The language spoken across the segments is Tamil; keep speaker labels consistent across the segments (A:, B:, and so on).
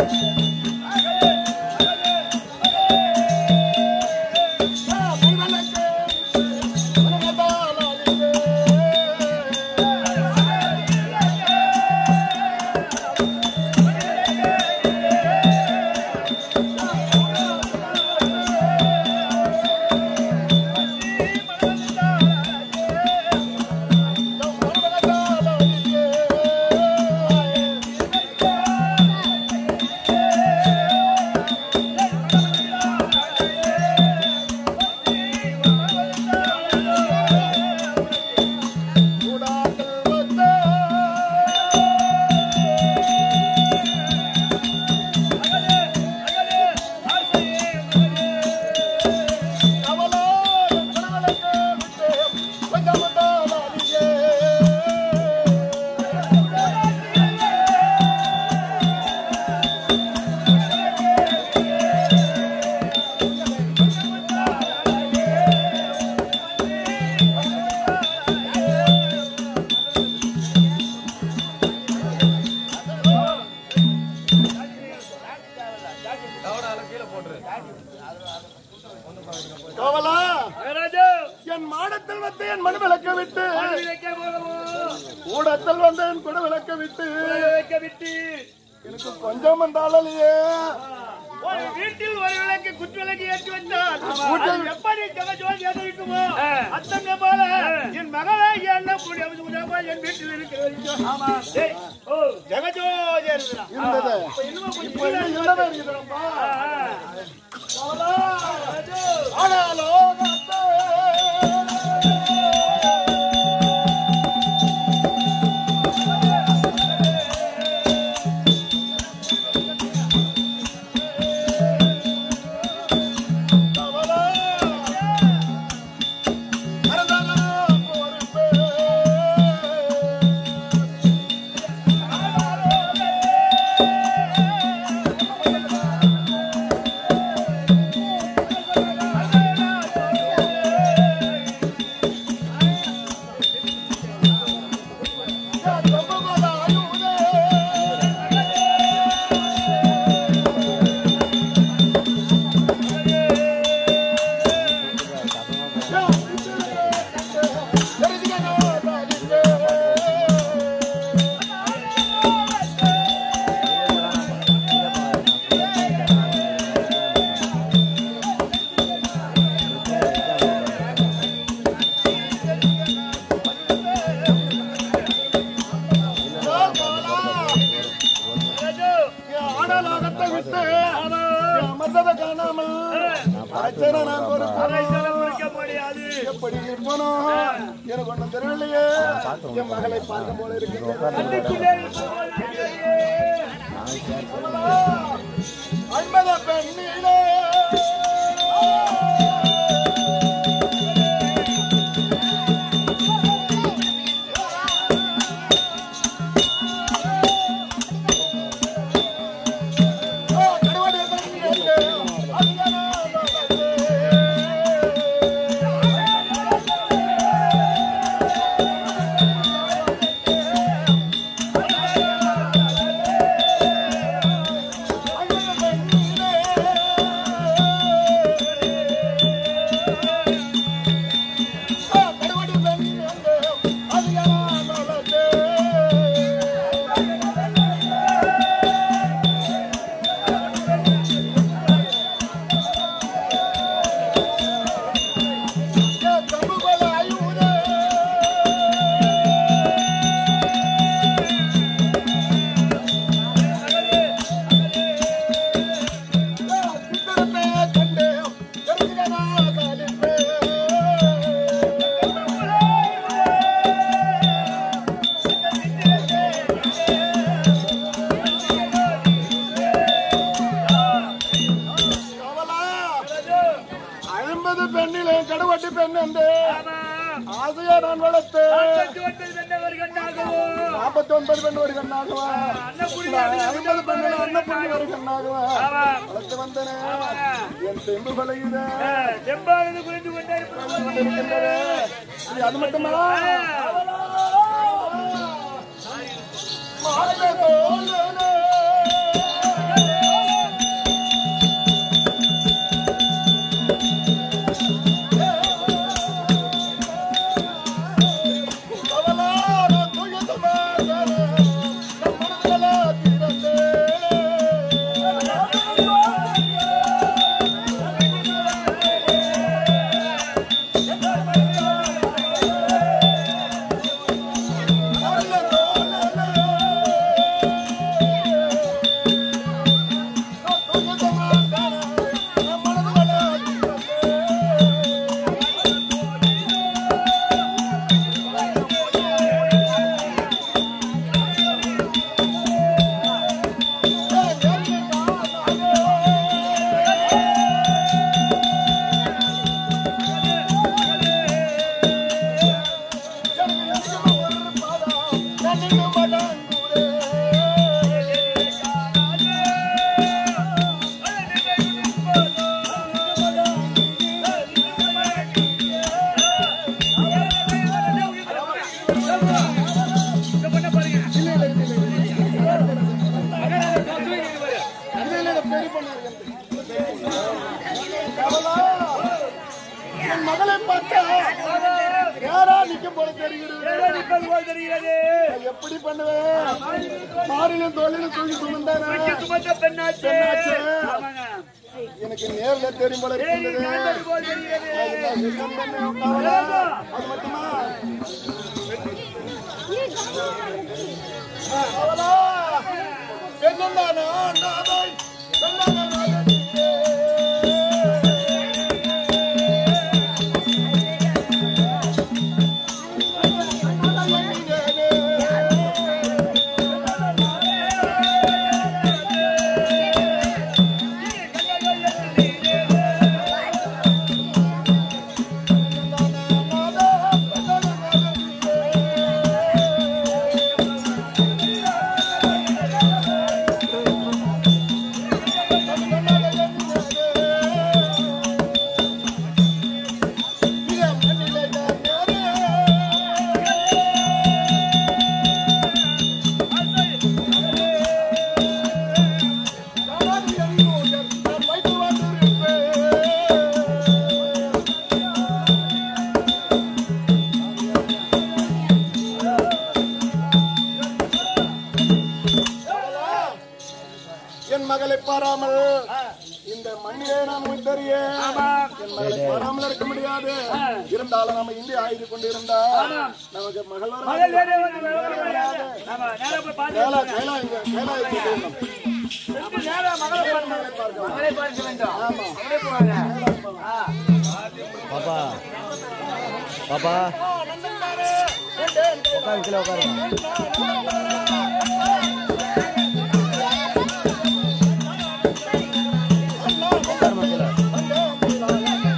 A: கவலா
B: மகாராஜா
A: என் மாடத்தில் வந்து என் மனு விளக்க விட்டு
B: வைக்க போகவோ
A: கூடத்தில் வந்து என் குட விளக்க விட்டு
B: வைக்க விட்டு
A: எனக்கு கொஞ்சம் வந்தாலையே
B: ஒரு வீட்டில் ஒரு விளக்கு குத்து விளக்கு ஏற்றி வந்தால்
A: வீட்டில்
B: அது எப்படி ஜகஜோதி ஏற்றி இருக்குமோ அத்தனை போல என் மகளை என்ன கூடிய உதவ என் வீட்டில் இருக்கிற வரைக்கும் ஆமா டேய், ஓ ஜகஜோதி இருக்கிறான்
A: இருந்தது
B: இப்ப இன்னும் கொஞ்சம்
A: இப்ப இன்னும் இல்லவே இருக்குதுடா கவலா ஆனாலோ ஆடலாகத்தை விட்டு அமர்ந்ததை காணாமல் அச்சனை நான் ஒரு
B: முடிக்க முடியாது
A: எப்படி இருப்பனோ எனக்கு ஒன்றும் தெரியலையே என் மகளை பார்க்கும் போல இருக்கிறது
B: கண்ணுக்குள்ளே இருக்கும்போது
A: ஐம்பது பெண்ணிலே கடுவடை பெண்ணிலே ஐம்பது பெண்ணிலே கடுவட்டி பெண் என்று ஆசையா நான் வளர்த்து நாற்பத்தி ஒன்பது பெண் ஒரு கண்ணாகுவா ஐம்பது பெண்ணில் அன்னப்பூர்ணி ஒரு கண்ணாகுவா வளர்த்து வந்தனே என் செம்பு பழகுத
B: புரிந்து கொண்டே இருப்பது
A: இருக்கின்றன இது அது மட்டுமா மாலை தோழனே மகளை பார்த்தா யாரா நிக்கும் போல தெரிகிறது
B: ஏதோ நிற்பது போல் தெரிகிறது
A: நான் எப்படி பண்ணுவேன் மாறிலும் தோழிலும் தூக்கி சுமந்தானே
B: சுமந்த பெண்ணாச்சு
A: பெண்ணாச்சு.
B: ஆமாங்க
A: எனக்கு நேர்ல தெரியும் போல
B: தேடி
A: இருந்தது
B: காண்பது போல் தெரிகிறது
A: நான் என்ன பண்ணேன் கவலை? அது மட்டுமா அவளா என்னடா நான் நாதை என்னடா நாதை என் மகளை பாராமல் இந்த மண்ணிலே நான் உயிர்த்தறிய என் மகளை பாராமல் இருக்க முடியாது இருந்தாலும் நம்ம இந்திய ஆய்வு கொண்டு இருந்தா நமக்கு மகள் வர
B: மகள் வேற வந்து விவரம் கிடையாது. ஆமா, நேரா போய் பார்த்து
A: கைலா கைலா இங்க கைலா இங்க போகணும்.
B: சென்று நேரா மகளை பாருங்க. மகளை பார்க்க வேண்டும்.
A: ஆமா
B: அப்படியே போவாங்க. ஆ.
C: பாப்பா பாப்பா உட்காரு கீழே உட்காருங்க உட்காருமா கீழே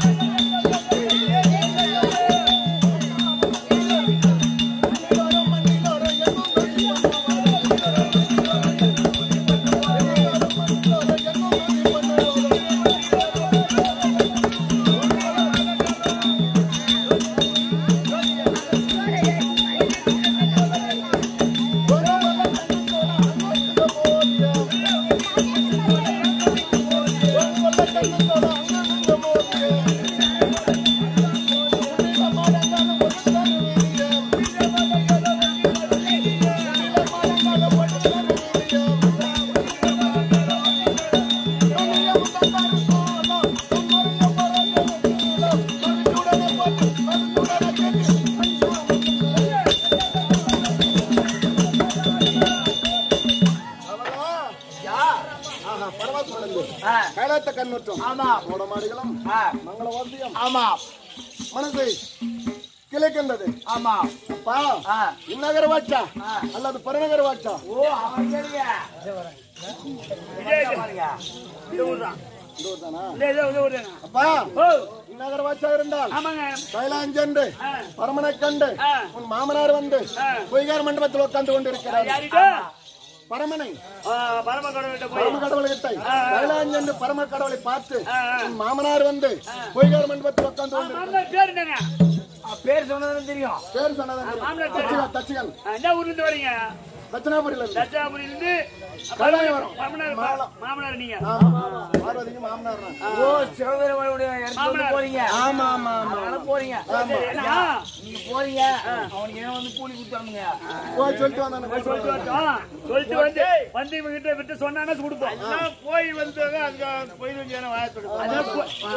A: ஆஹா, பரமாத்மனந்து.
B: ஆ.
A: கைலாத்த கண்ணுற்றம்
B: ஆமா.
A: மோடமாடிகளும்
B: ஆ.
A: மங்கள வாத்தியம்
B: ஆமா
A: மனசை கிளைக்கின்றது
B: ஆமா
A: அப்பா
B: ஆ.
A: இந்நகர வாச்சா
B: ஆ.
A: அல்லது பரநகர வாச்சா
B: ஓ அவன் கேளுங்க விஜய் பாருங்க இந்த ஊர் தான்
A: இந்த ஊர் தானா
B: இந்த இதோ இந்த ஊர் தானே
A: அப்பா
B: ஓ
A: இந்நகர வாச்சா இருந்தால்
B: ஆமாங்க
A: கைலாஞ்சென்று
B: ஆ.
A: பரமனை கண்டு
B: ஆ.
A: உன் மாமனார் வந்து
B: ஆ.
A: பொய்கார் மண்டபத்தில் உட்கார்ந்து கொண்டிருக்கிறார்
B: யாரிட்டோ
A: பரமனை
B: பரம கடவுள்கிட்ட போய்
A: பரம கடவுள்கிட்ட கைலாஞ்சென்று பரம கடவுளை பார்த்து
B: ஆ, ஆ.
A: உன் மாமனார் வந்து பொய்கார் மண்டபத்தில் உட்கார்ந்து கொண்டிருக்கிறார்
B: மாமனார் பேர் என்னங்க பேர் சொன்னதுன்னு தெரியும்
A: பேர் சொன்னதான்
B: மாமனார் பேரு?
A: தச்சிகள் தச்சிகள்
B: ஆ, என்ன ஊர்ல இருந்து வரீங்க
A: தட்சிணாபுரியில இருந்து
B: தச்சாபுரியில இருந்து
A: கடாயம் வரும்.
B: மாமனார் மாமனார் நீங்க
A: ஆமா பார்வதிக்கு மாமனார் தான்.
B: ஓ சிவபெருமானுடைய இடத்துல போறீங்க
A: ஆமா ஆமா ஆமா
B: அதனால போறீங்க
A: ஆமா.
B: ஏன்னா, நீங்க போறீங்க அவனுக்கு ஏன் வந்து கூலி கொடுத்தானுங்க
A: போய் சொல்லிட்டு வந்தானே
B: சொல்லிட்டு வரட்டும் சொல்லிட்டு வந்து வந்து இவங்க கிட்ட விட்டு சொன்னானே கொடுப்போம் போய் வந்து அங்க போய் வாயத்தோட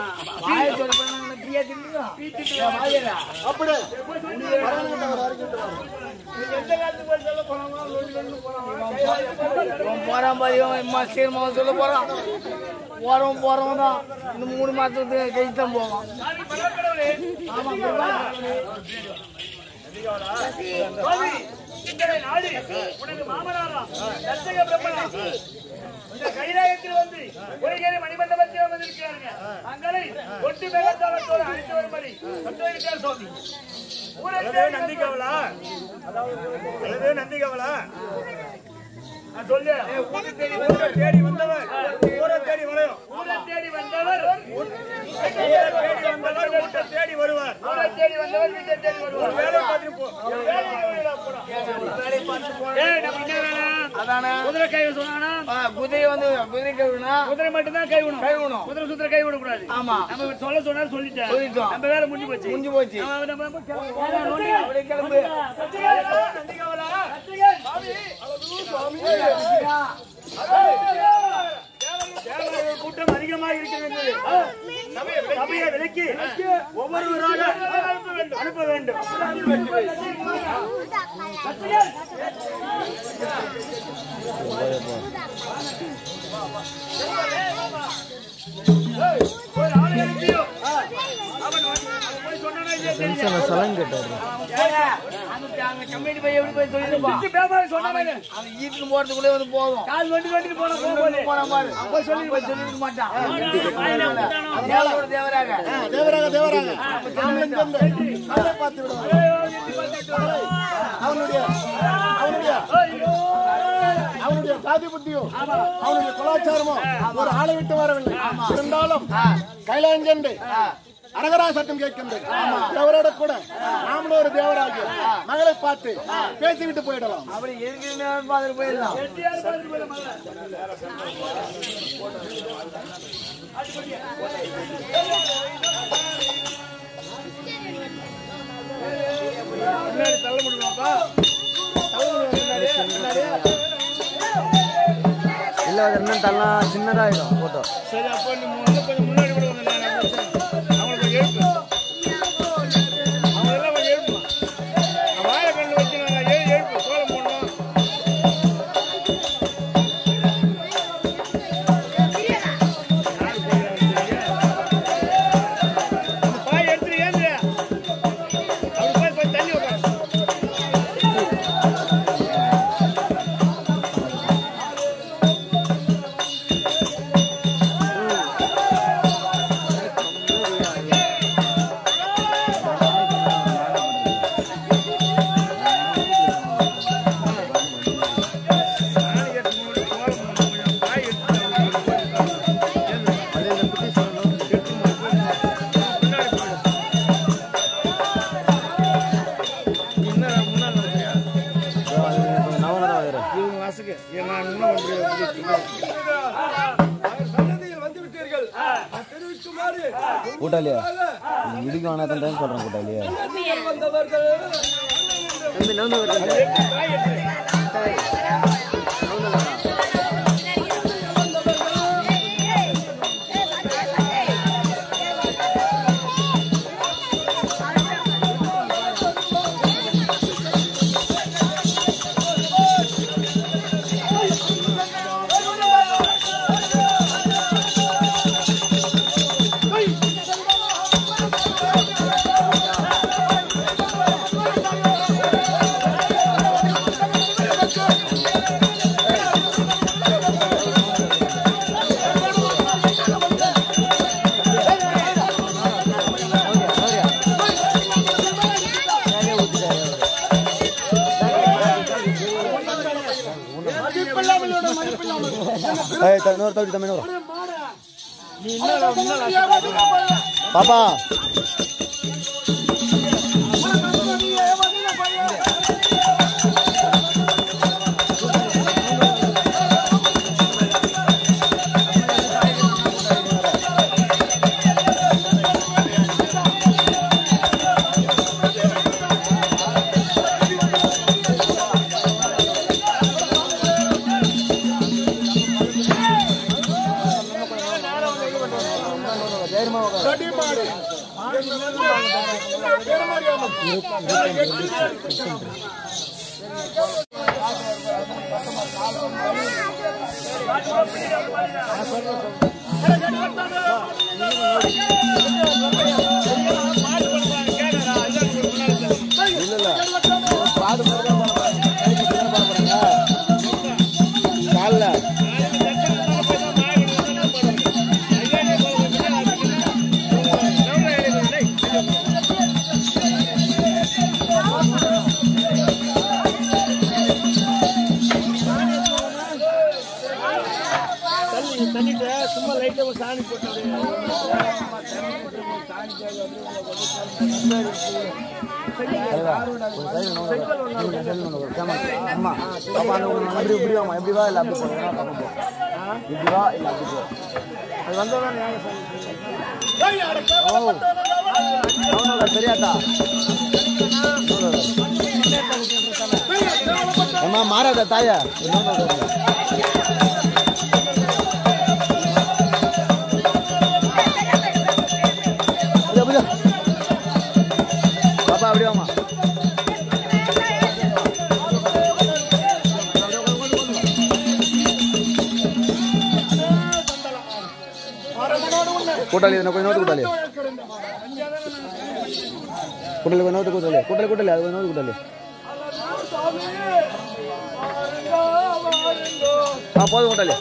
A: அப்படியே பரமனை ஒரு அறிக்கைட்டு வா.
B: எந்த காலத்துக்கு போய் சொல்ல போனாமா சொல்லி சொல்லி போனாமா
D: போறான் பாதியும் இம்மா சீர்மா சொல்ல போறான் போறவன் போறவன் தான் இந்த மூணு மாசத்துக்கு கழிச்சு தான் போவான்
B: சாமி பரவாயில்லை கோவி, இத்தனை நாடு உனக்கு மாமனாரா தர்சக பிரம்மனா இந்த கைலாயத்தில் வந்து ஒருகேரி மணிமண்டபத்தில் வந்திருக்கிறாருங்க அங்களை ஒட்டு மேகத்தாளத்தோடு அழைத்து வரும்படி கட்டளையிட்டார் சுவாமி ஊரே நந்திகவலா அதாவது நந்திகவலா நான் சொல்லு ஊரை தேடி தேடி வந்தவர் ஊரை தேடி வரும் ஊரை தேடி வந்தவர் ஊரை தேடி வந்தவர் ஊரை தேடி வருவார் ஊரை தேடி வந்தவர் வீட்டை தேடி வருவார் வேலை பார்த்துட்டு போ வேலையை விடடா, போடா.
D: வேலையை பார்த்து போறேன்.
B: ஏய், நம்ம என்ன வேலை?
D: அதானே
B: குதிரை கை சொன்னானா
D: ஆ, குதிரை வந்து குதிரை கழுவுனா
B: குதிரை மட்டும்தான் கை விடணும்
D: கழுவணும்.
B: குதிரை சுத்திர கை விடக்கூடாது
D: ஆமா
B: நம்ம இப்ப சொல்ல சொன்னாலும் சொல்லிட்டேன்
D: சொல்லிட்டோம்.
B: நம்ம வேலை முடிஞ்சு போச்சு
D: முடிஞ்சு போச்சு
B: நம்ம- நம்ம- நம்ம கிளம்பு.
D: அப்படியே கிளம்பு
B: தேவர்கள் கூட்டம் அதிகமாக இருக்கிறது சபையை விலக்கி ஒவ்வொருவராக அனுப்ப வேண்டும் ஒரு ஆளை அனுப்பியோ. அவன் வந்து- அவன் போய் சொன்னானா இல்லையா தெரியல.
C: சலன் கேட்டாரு
D: அங்க அங்க கம்பெனி போய் எப்படி போய் சொல்லிருப்பா
B: பிடிச்சு பேமாரி சொன்னானே.
D: அவன் ஈட்டுக்கு போறதுக்குள்ளே வந்து போதும்
B: கால் வண்டி வண்டிட்டு போன போகும்போது.
D: போன பாரு போய் சொல்லி போய் சொல்லிருக்க மாட்டான் தேவரோட தேவராக
A: தேவராக தேவராக நாமளும் சேர்ந்து அவரை பார்த்து விடுவார் அவனுடைய அவனுடைய அவனுடைய சாதி புத்தியும் அவனுடைய கலாச்சாரமும் ஒரு ஆளை விட்டு வரவில்லை இருந்தாலும் கைலாஞ்சண்டு அரகரா சட்டம் கேட்கின்றது தேவரோட கூட நாமளும் ஒரு தேவராகிய மகளை பார்த்து பேசிவிட்டு போயிடலாம்
D: அப்படி இருக்கிற பார்த்துட்டு போயிடலாம்
B: வெட்டியார் பார்த்துட்டு போயிட முதல்ல. முன்னாடி தள்ள முடியுமாப்பா
C: இல்ல அது இன்னும் தள்ளலாம் சின்னதாயிடும் போட்டோ
B: சரி அப்போ நீ முதல்ல கொஞ்சம் முன்னாடி கூட வந்து நான் அவங்களை கொஞ்சம் எழுப்பு அவங்களெல்லாம் கொஞ்சம் எழுப்பு வாழை கண்ணு வச்சு நான் எழு எழுப்பு சோளம் போடணும் அந்த பாய் எடுத்துட்டு ஏந்து அப்படி போய் கொஞ்சம் தண்ணி விடுறாங்க
C: நவநரம் ஆயிரம்
B: இவங்க வாசுக்கு ஏன்னா இன்னும் வந்து
C: கூட்டாளியா இடிக்கு வேணா தான் சொல்றேன் கூட்டாளியா நம்பி நம்பி வருது ஏய் த- இன்னொரு தவிர தமிழ் வரும் பாப்பா
A: கடிமாடு பெருமாரியாமன்
C: இல்ல இல்ல பாடு மாதிரி தான் பண்ண போறாங்க கைக்கு இப்படி தான் பண்ண போறாங்க காலில்
B: தண்ணிட்டு
D: சும்மா லைட்டா ஒரு சாணி போட்டு
C: ஆமா ஆமா அந்த ஒண்ணு அப்படி இப்படி வாமா இப்படி வா இல்ல அப்படி போ எதனா பக்கம் போ இப்படி வா இல்ல அப்படி போ
D: அது வந்தோடனே நியாயம் சாமி.
C: அவனோட சரியாட்டா அம்மா மாறாத தாயா பாப்பா அப்படியே வாமா கூட்டாளி ಇದನ್ನ கொஞ்சம் நோட்டு கூட்டாளி கூட்டலி கொஞ்சம் நோட்டு கூட்டாளி கூட்டலி கூட்டாளி அது கொஞ்சம் நோட்டு கூட்டாளி ஆ போதும் கூட்டாளி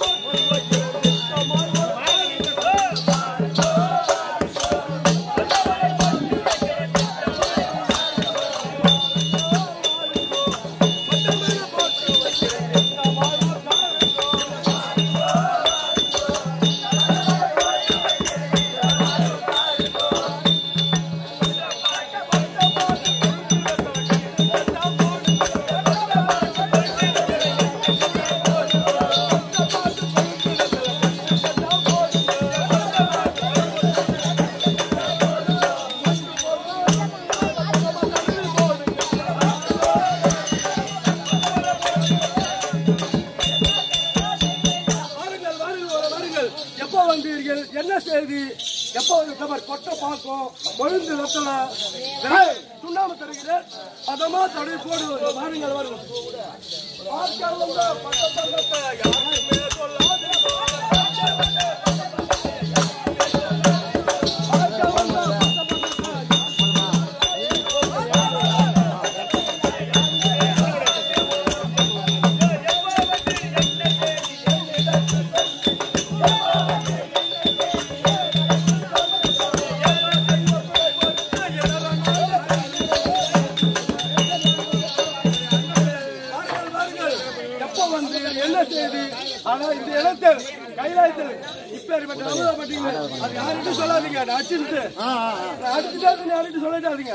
E: வாருங்கள் வாருங்கள் வாருங்கள் எப்போ வந்தீர்கள் என்ன செய்தி எப்போ வந்து கவர் கொட்டை பாக்கம் கொழுந்து வெத்தலை வெள்ளை சுண்ணாம்பு தருகிறேன் அதமா தடவை போடுவது வாருங்கள் வாருங்கள் பார்க்க வந்த பட்ட பக்கத்தை யாருமே சொல்லாதே. பார்க்க வந்த பட்ட பக்கத்தை வாருங்கள், வாருங்கள். எப்போ வந்து என்ன செய்தி ஆனா இந்த இடத்தில் கைலாயத்தில் இப்பேற்பட்ட அமுதா பட்டீங்க அது யார்கிட்ட சொல்லாதீங்க நான் அடிச்சுட்டு அடிச்சுட்டா யார்கிட்ட சொல்லிட்டாதீங்க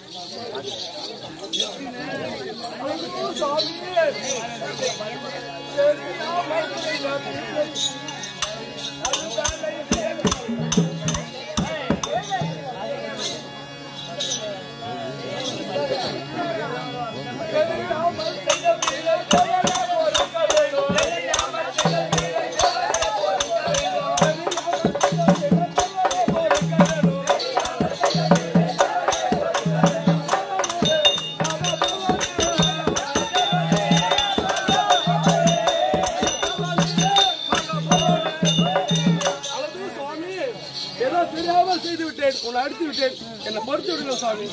E: அல்லது சுவாமி ஏதோ தெரியாமல் செய்து விட்டேன் உன்னை அடித்து விட்டேன் என்னை பொறுத்து விடுங்க சுவாமி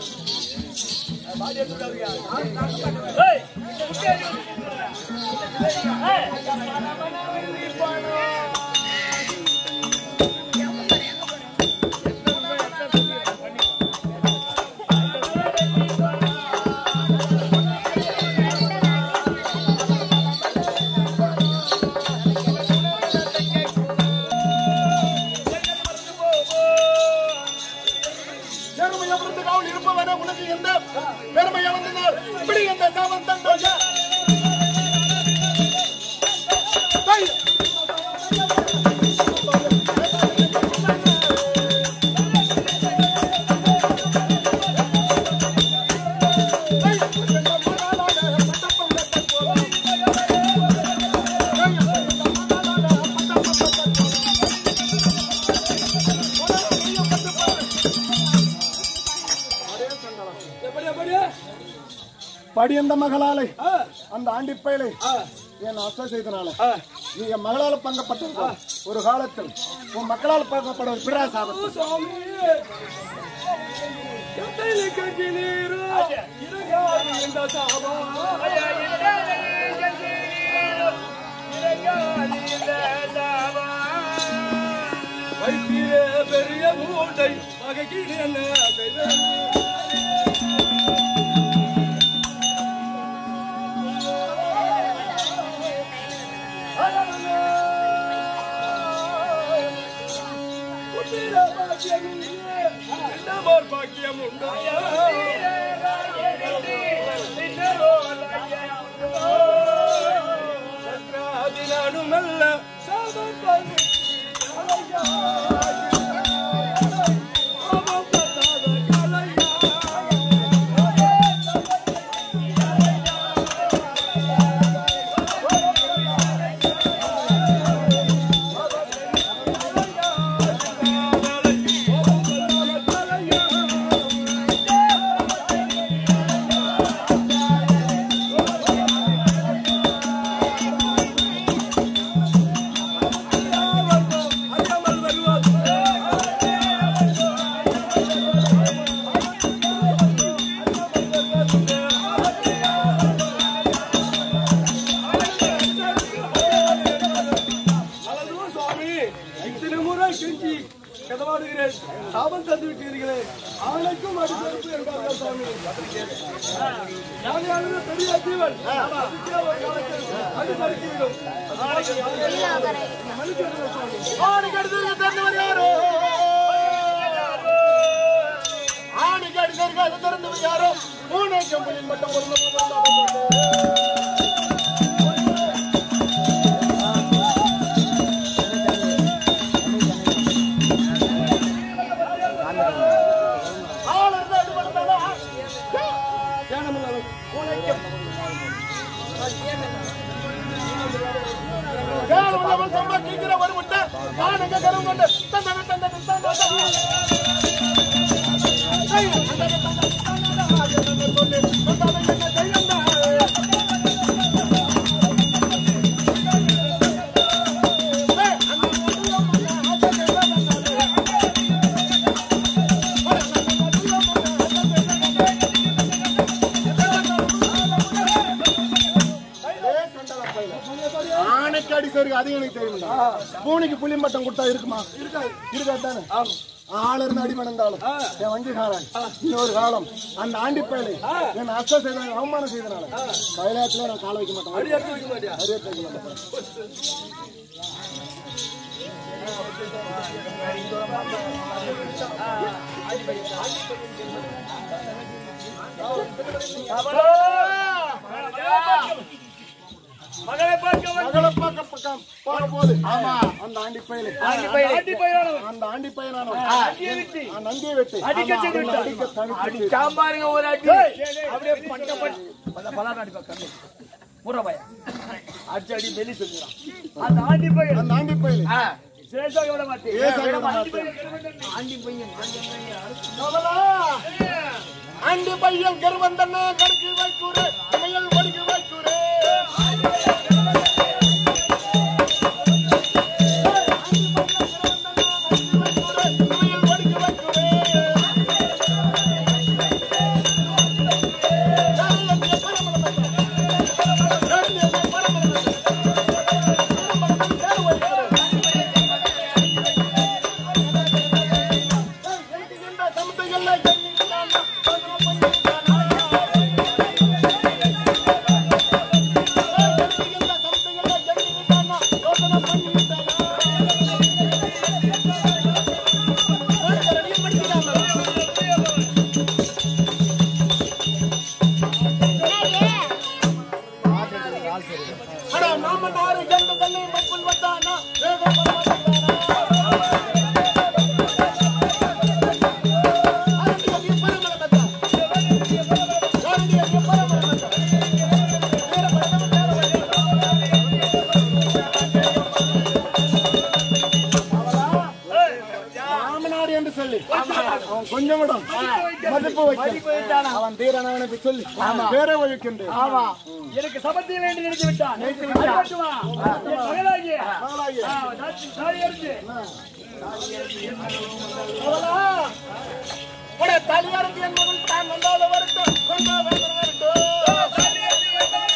B: ஏய், உட்காரு. ஏய்,
A: பெருமையை விருந்துகாவல் இருப்பவனே உனக்கு எந்த பெருமை இழந்தனால் இப்படி எந்த சாபம் தந்தோம்
E: எப்படி எப்படியா
A: படியந்த மகளாலை
E: ஆ,
A: அந்த ஆண்டிப்பயலை
E: ஆ,
A: என் அசை செய்தனால
E: ஆ.
A: நீ என் மகளால் பங்கப்பட்டிருக்கோம் ஒரு காலத்தில் உன் மக்களால் பங்கப்பட ஒரு பிறா சாபத்து
E: சுவாமி எத்தனை கட்டி நீரோ இறங்காது இந்த சாபா
B: ஐயா, இறங்காதே, கண்ணீரோ, இறங்காதே இந்த சாபா.
E: வைத்திய பெரிய மூட்டை வகைக்கு என்ன செய்த வீர பாக்கியம் இல்லையே. என்னமோர் பாக்கியம் உண்டாயா சத்ராதினானுமல்ல சாபம் பண்ணி அலையா. சாபம் பண்ணாத கலையா. அறியாமல் வருவார் அழகு சுவாமி இத்தனை முறை கெஞ்சி கதவாடுகிறேன் சாபம் தந்து விட்டீர்களே ஆணைக்கும் அடிப்படைப்பு என்பார்கள் சுவாமி யானையானது பெரிய ஜீவன் அதுக்கே ஒரு காலத்தில் அடி தடுக்கிவிடும் மன்னிச்சிடுங்க சுவாமி
A: ஆணிக்கடிதற்கு திறந்தவர் யாரோ ஆணிக்கடிதற்கு அது திறந்தவர் யாரோ மூணு செம்பலின் மட்டும் ஒரு ஆளர்ந்து அடிபடுத்தாலா
E: ஞானமில்லாமல்
A: கேள் உள்ளவன் சம்பாதிக்கிற ஒரு முட்டை ஆணுங்க கரும் கொண்டு தந்தன தந்தன தந்தன ஆணைக்கு அடி சருக்கு அது எனக்கு தெரியும்டா பூனைக்கு புளி மட்டம் கொடுத்தா இருக்குமா இருக்காது இருக்காது தானே ஆள் இருந்து அடி மணந்தாலும் என் வங்கிகாரன் இன்னொரு காலம் அந்த ஆண்டி பயலை என் அஸ்த செய்த அவமானம் செய்தனால கைலாயத்துல நான் கால வைக்க மாட்டேன்
E: அடி எடுத்து வைக்க மாட்டியா
A: அடியே வைக்க மாட்டேன்
B: மகளை பார்க்க வந்து
A: மகளை பார்க்க பக்கம் போற போது ஆமா அந்த ஆண்டி பயலை
B: ஆண்டி பையனானவன்
A: அந்த ஆண்டி பையனான
B: நந்தியை விட்டு
A: நந்தியை வெட்டு
B: அடிக்க செய்து விட்டான்.
A: அடிக்க தடுத்து
D: சாம்பாருங்க ஒரு அடி அப்படியே பட்ட பட்ட பலாரம் அடிப்பா கண்ணு பூரா பையன் அடிச்சு அடி வெளி சொல்லிடுறான்
B: அந்த ஆண்டி பையன்
A: அந்த ஆண்டி பயலை
B: சேஷாக விட மாட்டேன்
A: ஏசாக விட மாட்டேன்.
D: ஆண்டி பையன்
A: கமலா, ஆண்டி பையன் கருவந்தன கடுக்கு வைக்கூரு சமையல் ஒடுக்கு வைக்கூரு அடா நாம நாரு கண்டு கல்லை மக்குள் வந்தானா வேகம் ராமனார் என்று சொல்லி அவன் கொஞ்சம் விடும் மதிப்பு வைக்க அவன் தீரனவனுக்கு சொல்லி பேரை ஒழிக்கின்றேன்
B: எனக்கு சமத்தை வேண்டி நினைத்து விட்டான் அதுமட்டுமா? என் மகளாகிய
A: மகளாகிய.
B: ஆ, தாச்சி சாரி அடிச்சு
A: உடைய தலையாருக்கு என் மகள் தான் வந்தாலும் வரட்டும் கொண்டா வரட்டும் வரட்டும் தலையாருக்கு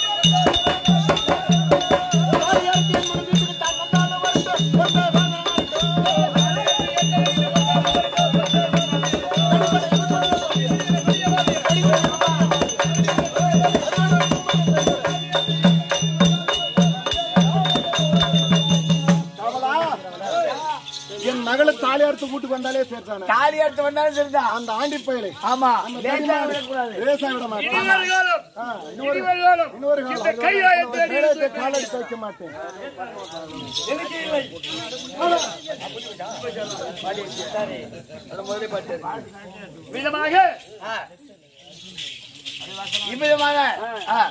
A: என் மகள் வீட்டுக்கு தான் வந்தாலும் வரட்டும் கொண்டா வரட்டும் கமலா என் மகளை தாலி அறுத்து கூட்டுக்கு வந்தாலே சேர்த்தானே
D: தாலி எடுத்து வந்தாலும் சரிதான்
A: அந்த ஆண்டி பயலை
D: ஆமா
A: அந்த
D: லேசா
A: தடிமாடு
D: விடக்கூடாது
A: லேசா விட மாட்டேன்
B: இனிவரும் காலம்
A: ஆ, இன்னொரு
B: இனிவரும் காலம்
A: இன்னொரு
B: இந்த
A: காலம்
B: கை ஆயத்தை
A: மேலே கால் எடுத்து வைக்க மாட்டேன்
B: எனக்கு இல்லை விதமாக
D: இவ்விதமாக ஆ,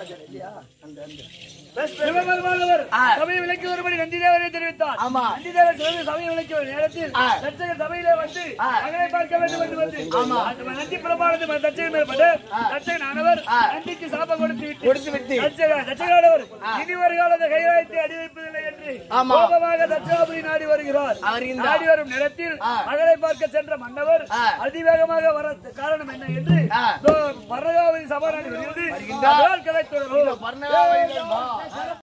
B: சிவபெருமானவர்
D: ஆ.
B: சபையை விலக்கி வரும்படி நந்திதேவரை தெரிவித்தார்
D: ஆமா.
B: நந்திதேவர் சிவனை சபையை விலக்கி வரும் நேரத்தில்
D: ஆ.
B: தச்சகர் சபையிலே வந்து
D: ஆ.
B: மகனை பார்க்க வேண்டும் என்று வந்து
D: ஆமா.
B: அந்த நந்தி பிரமாணத்தை தச்சகர் மேல் பட்டு
D: ஆ.
B: தச்சகன் ஆனவர்
D: ஆ.
B: நந்திக்கு சாபம் கொடுத்து விட்டு
D: கொடுத்து விட்டு
B: தச்சக- தச்சகரானவர் இனி ஒரு காலத்தை கையாயத்தை அடி வைப்பதில்லை என்று
D: ஆமா.
B: கோபமாக தட்சாபுரி நாடி வருகிறார்
D: வருகின்றார்.
B: நாடி வரும் நேரத்தில்
D: ஆ.
B: மகளை பார்க்க சென்ற மன்னவர்
D: ஆ.
B: அதிவேகமாக வர காரணம் என்ன என்று
D: ஆ.
B: பரகாவதி சபாநாடி வருகிறது
D: வருகின்றார்.
B: அதனால் கிடைத்துள்ளது
D: பர்ணகாவதி